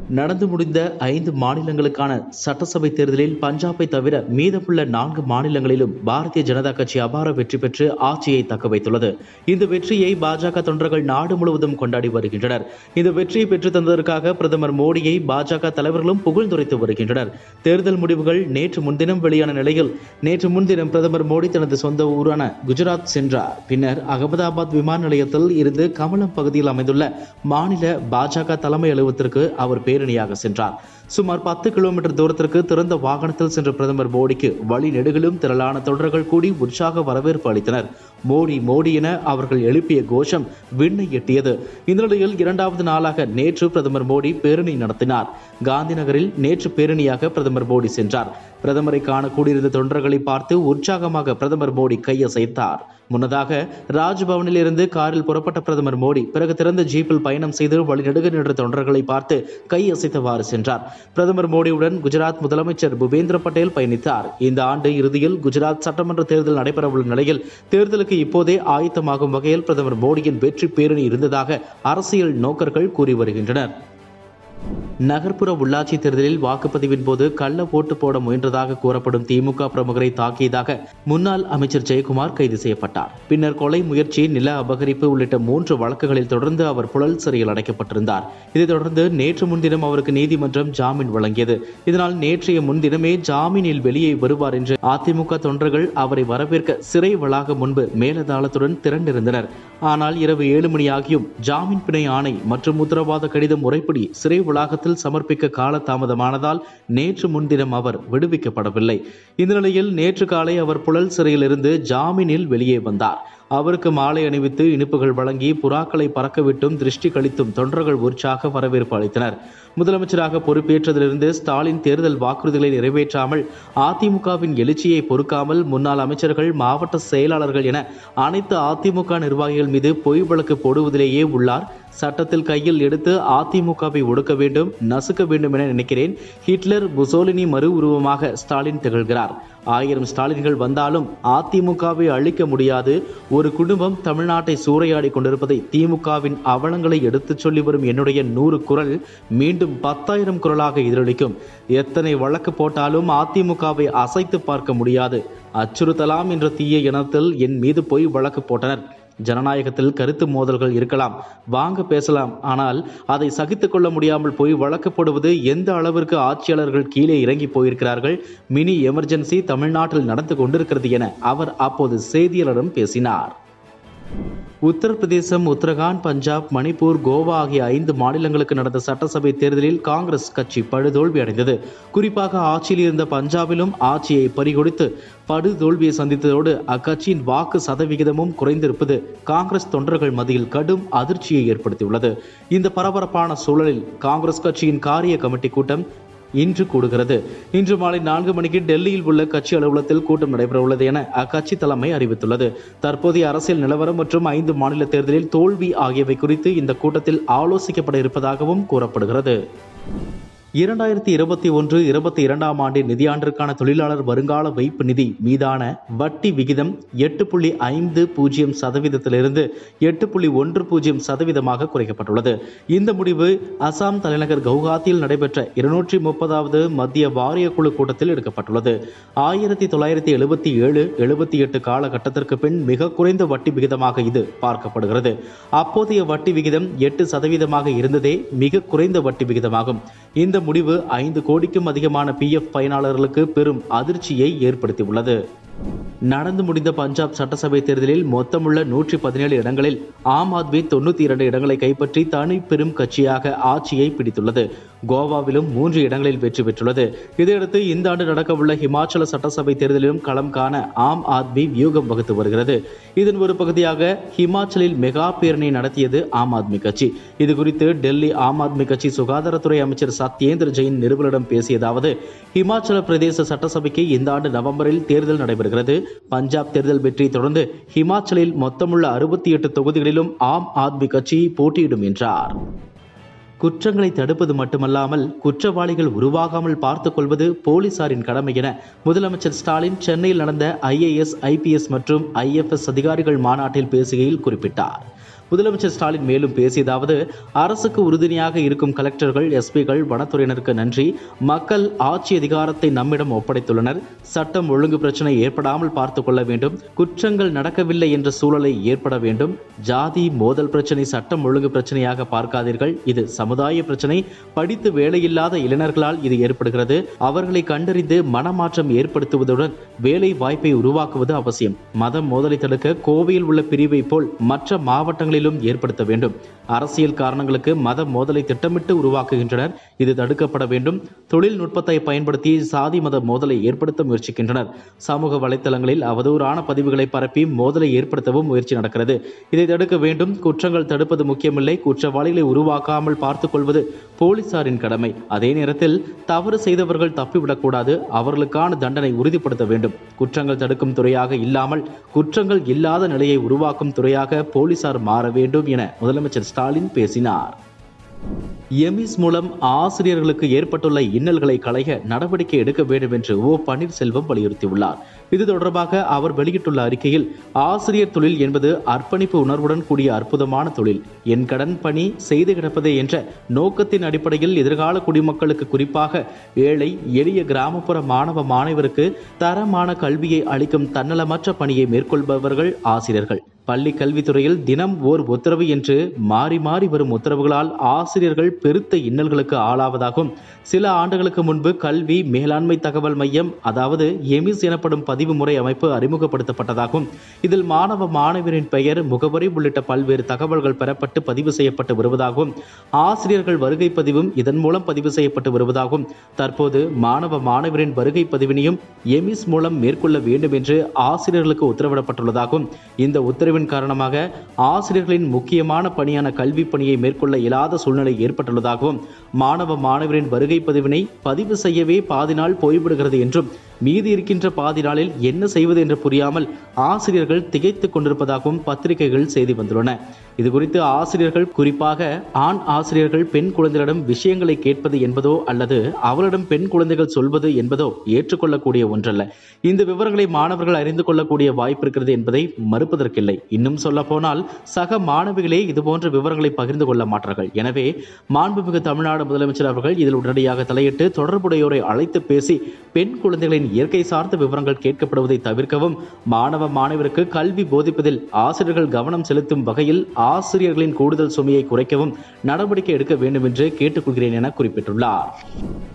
நடந்து முடிந்த ஐந்து மாநிலங்களுக்கான சட்டசபை தேர்தலில் பஞ்சாபை தவிர மீதமுள்ள நான்கு மாநிலங்களிலும் பாரதிய ஜனதா கட்சி அபார வெற்றி பெற்று ஆட்சியை தக்க வைத்துள்ளது இந்த வெற்றியை பாஜக தொண்டர்கள் நாடு முழுவதும் கொண்டாடி வருகின்றனர் இந்த வெற்றியை பெற்று தந்ததற்காக பிரதமர் மோடியை பாஜக தலைவர்களும் புகழ்ந்துரைத்து வருகின்றனர் தேர்தல் முடிவுகள் நேற்று முன்தினம் வெளியான நிலையில் நேற்று முன்தினம் பிரதமர் மோடி தனது சொந்த ஊரான குஜராத் சென்றார் பின்னர் அகமதாபாத் விமான நிலையத்தில் இருந்து கமலம் பகுதியில் அமைந்துள்ள மாநில பாஜக தலைமை அலுவலகத்திற்கு அவர் பேரணியாக சென்றார் சுமார் பத்து கிலோமீட்டர் தூரத்திற்கு திறந்த வாகனத்தில் சென்ற பிரதமர் மோடிக்கு வழி நெடுகிலும் திரளான தொண்டர்கள் கூடி உற்சாக வரவேற்பு அளித்தனர் மோடி மோடி என அவர்கள் எழுப்பிய கோஷம் விண்ணை எட்டியது இந்த நிலையில் இரண்டாவது நாளாக நேற்று பிரதமர் மோடி பேரணி நடத்தினார் காந்தி நகரில் நேற்று பேரணியாக பிரதமர் மோடி சென்றார் பிரதமரை காண கூடியிருந்த தொண்டர்களை பார்த்து உற்சாகமாக பிரதமர் மோடி கையசைத்தார் முன்னதாக ராஜ்பவனில் இருந்து காரில் புறப்பட்ட பிரதமர் மோடி பிறகு திறந்த ஜீப்பில் பயணம் செய்து வழிநெடுக நின்ற தொண்டர்களை பார்த்து கையசைத்தவாறு சென்றார் பிரதமர் மோடியுடன் குஜராத் முதலமைச்சர் பூபேந்திர பட்டேல் பயணித்தார் இந்த ஆண்டு இறுதியில் குஜராத் சட்டமன்ற தேர்தல் நடைபெறவுள்ள நிலையில் தேர்தலுக்கு இப்போதே ஆயத்தமாகும் வகையில் பிரதமர் மோடியின் வெற்றி பேரணி இருந்ததாக அரசியல் நோக்கர்கள் கூறி வருகின்றனர் நகர்ப்புற உள்ளாட்சி தேர்தலில் வாக்குப்பதிவின் போது கள்ள ஓட்டு போட முயன்றதாக கூறப்படும் திமுக பிரமுகரை தாக்கியதாக முன்னாள் அமைச்சர் ஜெயக்குமார் கைது செய்யப்பட்டார் பின்னர் கொலை முயற்சி நில அபகரிப்பு உள்ளிட்ட மூன்று வழக்குகளில் தொடர்ந்து அவர் புழல் சிறையில் அடைக்கப்பட்டிருந்தார் இதைத் தொடர்ந்து நேற்று முன்தினம் அவருக்கு நீதிமன்றம் ஜாமீன் வழங்கியது இதனால் நேற்றைய முன்தினமே ஜாமீனில் வெளியே வருவார் என்று அதிமுக தொண்டர்கள் அவரை வரவேற்க சிறை வளாகம் முன்பு மேலதாளத்துடன் திரண்டிருந்தனர் ஆனால் இரவு ஏழு மணி ஆகியும் ஜாமீன் பிணை ஆணை மற்றும் உத்தரவாத கடிதம் முறைப்படி சிறை வளாகத்தில் சமர்ப்பிக்க கால தாமதமானதால் நேற்று முன்தினம் அவர் விடுவிக்கப்படவில்லை இந்த நிலையில் நேற்று காலை அவர் புழல் சிறையிலிருந்து ஜாமீனில் வெளியே வந்தார் அவருக்கு மாலை அணிவித்து இனிப்புகள் வழங்கி புறாக்களை பறக்கவிட்டும் திருஷ்டி கழித்தும் தொண்டர்கள் உற்சாக வரவேற்பு அளித்தனர் முதலமைச்சராக பொறுப்பேற்றதிலிருந்து ஸ்டாலின் தேர்தல் வாக்குறுதிகளை நிறைவேற்றாமல் அதிமுகவின் எழுச்சியை பொறுக்காமல் முன்னாள் அமைச்சர்கள் மாவட்ட செயலாளர்கள் என அனைத்து அதிமுக நிர்வாகிகள் மீது பொய் வழக்கு போடுவதிலேயே உள்ளார் சட்டத்தில் கையில் எடுத்து அதிமுகவை ஒடுக்க வேண்டும் நசுக்க வேண்டும் என நினைக்கிறேன் ஹிட்லர் முசோலினி மறு உருவமாக ஸ்டாலின் திகழ்கிறார் ஆயிரம் ஸ்டாலின்கள் வந்தாலும் அதிமுகவை அழிக்க முடியாது ஒரு குடும்பம் தமிழ்நாட்டை சூறையாடி கொண்டிருப்பதை திமுகவின் அவலங்களை எடுத்துச் சொல்லி வரும் என்னுடைய நூறு குரல் மீண்டும் பத்தாயிரம் குரலாக எதிரொலிக்கும் எத்தனை வழக்கு போட்டாலும் அதிமுகவை அசைத்து பார்க்க முடியாது அச்சுறுத்தலாம் என்ற தீய இனத்தில் என் மீது போய் வழக்கு போட்டனர் ஜனநாயகத்தில் கருத்து மோதல்கள் இருக்கலாம் வாங்க பேசலாம் ஆனால் அதை சகித்துக் கொள்ள முடியாமல் போய் வழக்கு போடுவது எந்த அளவிற்கு ஆட்சியாளர்கள் கீழே இறங்கி போயிருக்கிறார்கள் மினி எமர்ஜென்சி தமிழ்நாட்டில் நடந்து கொண்டிருக்கிறது என அவர் அப்போது செய்தியாளரிடம் பேசினார் உத்தரப்பிரதேசம் உத்தரகாண்ட் பஞ்சாப் மணிப்பூர் கோவா ஆகிய ஐந்து மாநிலங்களுக்கு நடந்த சட்டசபை தேர்தலில் காங்கிரஸ் கட்சி படுதோல்வி அடைந்தது குறிப்பாக ஆட்சியில் இருந்த பஞ்சாபிலும் ஆட்சியை பறிகொடுத்து படுதோல்வியை சந்தித்ததோடு அக்கட்சியின் வாக்கு சதவிகிதமும் குறைந்திருப்பது காங்கிரஸ் தொண்டர்கள் மத்தியில் கடும் அதிர்ச்சியை ஏற்படுத்தியுள்ளது இந்த பரபரப்பான சூழலில் காங்கிரஸ் கட்சியின் காரிய கமிட்டி கூட்டம் இன்று கூடுகிறது இன்று மாலை நான்கு மணிக்கு டெல்லியில் உள்ள கட்சி அலுவலகத்தில் கூட்டம் நடைபெற உள்ளது என அக்கட்சி தலைமை அறிவித்துள்ளது தற்போதைய அரசியல் நிலவரம் மற்றும் ஐந்து மாநில தேர்தலில் தோல்வி ஆகியவை குறித்து இந்த கூட்டத்தில் ஆலோசிக்கப்பட இருப்பதாகவும் கூறப்படுகிறது இரண்டாயிரத்தி இருபத்தி ஒன்று இருபத்தி இரண்டாம் ஆண்டு நிதியாண்டிற்கான தொழிலாளர் வருங்கால வைப்பு நிதி மீதான வட்டி விகிதம் எட்டு புள்ளி ஐந்து பூஜ்ஜியம் சதவீதத்திலிருந்து எட்டு புள்ளி ஒன்று பூஜ்ஜியம் சதவீதமாக குறைக்கப்பட்டுள்ளது இந்த முடிவு அசாம் தலைநகர் கவுஹாத்தியில் நடைபெற்ற இருநூற்றி முப்பதாவது மத்திய வாரிய குழு கூட்டத்தில் எடுக்கப்பட்டுள்ளது ஆயிரத்தி தொள்ளாயிரத்தி எழுபத்தி ஏழு எழுபத்தி எட்டு காலகட்டத்திற்கு பின் மிக குறைந்த வட்டி விகிதமாக இது பார்க்கப்படுகிறது அப்போதைய வட்டி விகிதம் எட்டு சதவீதமாக இருந்ததே மிக குறைந்த வட்டி விகிதமாகும் இந்த முடிவு ஐந்து கோடிக்கும் அதிகமான பிஎஃப் பயனாளர்களுக்கு பெரும் அதிர்ச்சியை ஏற்படுத்தியுள்ளது நடந்து முடிந்த பஞ்சாப் சட்டசபை தேர்தலில் மொத்தமுள்ள நூற்றி பதினேழு இடங்களில் ஆம் ஆத்மி தொண்ணூத்தி இரண்டு இடங்களை கைப்பற்றி தனி பெரும் கட்சியாக ஆட்சியை பிடித்துள்ளது கோவாவிலும் மூன்று இடங்களில் வெற்றி பெற்றுள்ளது இதையடுத்து இந்த ஆண்டு நடக்கவுள்ள ஹிமாச்சல சட்டசபை தேர்தலிலும் களம் காண ஆம் ஆத்மி வியூகம் வகுத்து வருகிறது இதன் ஒரு பகுதியாக ஹிமாச்சலில் மெகா பேரணி நடத்தியது ஆம் ஆத்மி கட்சி இது குறித்து டெல்லி ஆம் ஆத்மி கட்சி சுகாதாரத்துறை அமைச்சர் சத்யேந்திர ஜெயின் நிருபரிடம் பேசியதாவது ஹிமாச்சல பிரதேச சட்டசபைக்கு இந்த ஆண்டு நவம்பரில் தேர்தல் நடைபெறுகிறது பஞ்சாப் தேர்தல் வெற்றியை தொடர்ந்து ஹிமாச்சலில் மொத்தமுள்ள அறுபத்தி எட்டு தொகுதிகளிலும் ஆம் ஆத்மி கட்சி போட்டியிடும் என்றார் குற்றங்களை தடுப்பது மட்டுமல்லாமல் குற்றவாளிகள் உருவாகாமல் பார்த்துக் கொள்வது போலீசாரின் கடமை என முதலமைச்சர் ஸ்டாலின் சென்னையில் நடந்த ஐஏஎஸ் ஐபிஎஸ் மற்றும் ஐஎஃப்எஸ் அதிகாரிகள் மாநாட்டில் பேசுகையில் குறிப்பிட்டார் முதலமைச்சர் ஸ்டாலின் மேலும் பேசியதாவது அரசுக்கு உறுதுணையாக இருக்கும் கலெக்டர்கள் எஸ்பிகள் வனத்துறையினருக்கு நன்றி மக்கள் ஆட்சி அதிகாரத்தை நம்மிடம் ஒப்படைத்துள்ளனர் சட்டம் ஒழுங்கு பிரச்சனை ஏற்படாமல் பார்த்துக் கொள்ள வேண்டும் குற்றங்கள் நடக்கவில்லை என்ற சூழலை ஏற்பட வேண்டும் ஜாதி மோதல் பிரச்சனை சட்டம் ஒழுங்கு பிரச்சனையாக பார்க்காதீர்கள் இது சமுதாய பிரச்சனை படித்து வேலையில்லாத இளைஞர்களால் இது ஏற்படுகிறது அவர்களை கண்டறிந்து மனமாற்றம் ஏற்படுத்துவதுடன் வேலை வாய்ப்பை உருவாக்குவது அவசியம் மதம் மோதலை தடுக்க கோவையில் உள்ள பிரிவை போல் மற்ற மாவட்டங்களிலும் ஏற்படுத்த வேண்டும் அரசியல் காரணங்களுக்கு மத மோதலை திட்டமிட்டு உருவாக்குகின்றனர் இது தடுக்கப்பட வேண்டும் தொழில்நுட்பத்தை பயன்படுத்தி சாதி மத மோதலை ஏற்படுத்த முயற்சிக்கின்றனர் சமூக வலைத்தளங்களில் அவதூறான பதிவுகளை பரப்பி மோதலை ஏற்படுத்தவும் முயற்சி நடக்கிறது இதை தடுக்க வேண்டும் குற்றங்கள் தடுப்பது முக்கியமில்லை குற்றவாளிகளை உருவாக்காமல் பார்த்துக் கொள்வது போலீசாரின் கடமை அதே நேரத்தில் தவறு செய்தவர்கள் தப்பிவிடக்கூடாது அவர்களுக்கான தண்டனை உறுதிப்படுத்த வேண்டும் குற்றங்கள் தடுக்கும் துறையாக இல்லாமல் குற்றங்கள் இல்லாத நிலையை உருவாக்கும் துறையாக போலீசார் மாற வேண்டும் என முதலமைச்சர் ஸ்டாலின் பேசினார் எமிஸ் மூலம் ஆசிரியர்களுக்கு ஏற்பட்டுள்ள இன்னல்களை களைய நடவடிக்கை எடுக்க வேண்டும் என்று ஓ பன்னீர்செல்வம் வலியுறுத்தியுள்ளார் இது தொடர்பாக அவர் வெளியிட்டுள்ள அறிக்கையில் ஆசிரியர் தொழில் என்பது அர்ப்பணிப்பு உணர்வுடன் கூடிய அற்புதமான தொழில் என் கடன் பணி செய்து கிடப்பதே என்ற நோக்கத்தின் அடிப்படையில் எதிர்கால குடிமக்களுக்கு குறிப்பாக ஏழை எளிய கிராமப்புற மாணவ மாணவருக்கு தரமான கல்வியை அளிக்கும் தன்னலமற்ற பணியை மேற்கொள்பவர்கள் ஆசிரியர்கள் பள்ளி கல்வித்துறையில் தினம் ஓர் உத்தரவு என்று மாறி மாறி வரும் உத்தரவுகளால் ஆசிரியர்கள் பெருத்த இன்னல்களுக்கு ஆளாவதாகும் சில ஆண்டுகளுக்கு முன்பு கல்வி மேலாண்மை தகவல் மையம் அதாவது எமிஸ் எனப்படும் பதிவு முறை அமைப்பு அறிமுகப்படுத்தப்பட்டதாகும் இதில் மாணவ மாணவியரின் பெயர் முகவரி உள்ளிட்ட பல்வேறு தகவல்கள் பெறப்பட்டு பதிவு செய்யப்பட்டு வருவதாகவும் ஆசிரியர்கள் வருகை பதிவும் இதன் மூலம் பதிவு செய்யப்பட்டு வருவதாகும் தற்போது மாணவ மாணவரின் வருகை பதிவினையும் எமிஸ் மூலம் மேற்கொள்ள வேண்டும் என்று ஆசிரியர்களுக்கு உத்தரவிடப்பட்டுள்ளதாகும் இந்த உத்தரவு உத்தரவின் காரணமாக ஆசிரியர்களின் முக்கியமான பணியான கல்வி பணியை மேற்கொள்ள இயலாத சூழ்நிலை ஏற்பட்டுள்ளதாகவும் மாணவ மாணவரின் வருகை பதிவினை பதிவு செய்யவே பாதி நாள் போய்விடுகிறது என்றும் மீதி இருக்கின்ற பாதி நாளில் என்ன செய்வது என்று புரியாமல் ஆசிரியர்கள் திகைத்துக் கொண்டிருப்பதாகவும் பத்திரிகைகள் செய்தி வந்துள்ளன இது குறித்து ஆசிரியர்கள் குறிப்பாக ஆண் ஆசிரியர்கள் பெண் குழந்தைகளிடம் விஷயங்களை கேட்பது என்பதோ அல்லது அவரிடம் பெண் குழந்தைகள் சொல்வது என்பதோ ஏற்றுக்கொள்ளக்கூடிய ஒன்றல்ல இந்த விவரங்களை மாணவர்கள் அறிந்து கொள்ளக்கூடிய வாய்ப்பு இருக்கிறது என்பதை மறுப்பதற்கில்லை இன்னும் சொல்ல போனால் சக மாணவிகளே இதுபோன்ற விவரங்களை பகிர்ந்து கொள்ள மாட்டார்கள் எனவே மாண்புமிகு தமிழ்நாடு முதலமைச்சர் அவர்கள் இதில் உடனடியாக தலையிட்டு தொடர்புடையோரை அழைத்து பேசி பெண் குழந்தைகளின் இயற்கை சார்ந்த விவரங்கள் கேட்கப்படுவதை தவிர்க்கவும் மாணவ மாணவருக்கு கல்வி போதிப்பதில் ஆசிரியர்கள் கவனம் செலுத்தும் வகையில் ஆசிரியர்களின் கூடுதல் சுமையை குறைக்கவும் நடவடிக்கை எடுக்க வேண்டும் என்று கேட்டுக்கொள்கிறேன் என குறிப்பிட்டுள்ளார்